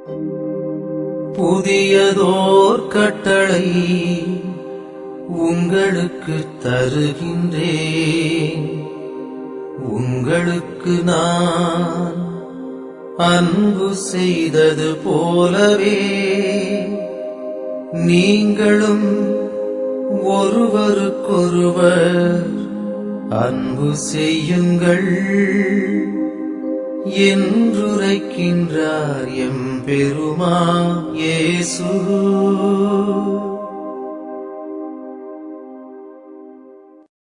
புதியதோர் கட்டளை உங்களுக்கு தருகின்றேன் உங்களுக்கு நான் அன்பு செய்தது போலவே நீங்களும் ஒருவருக்கொருவர் அன்பு செய்யுங்கள் என்றுரைக்கின்றார் எம் பெருமா இயேசு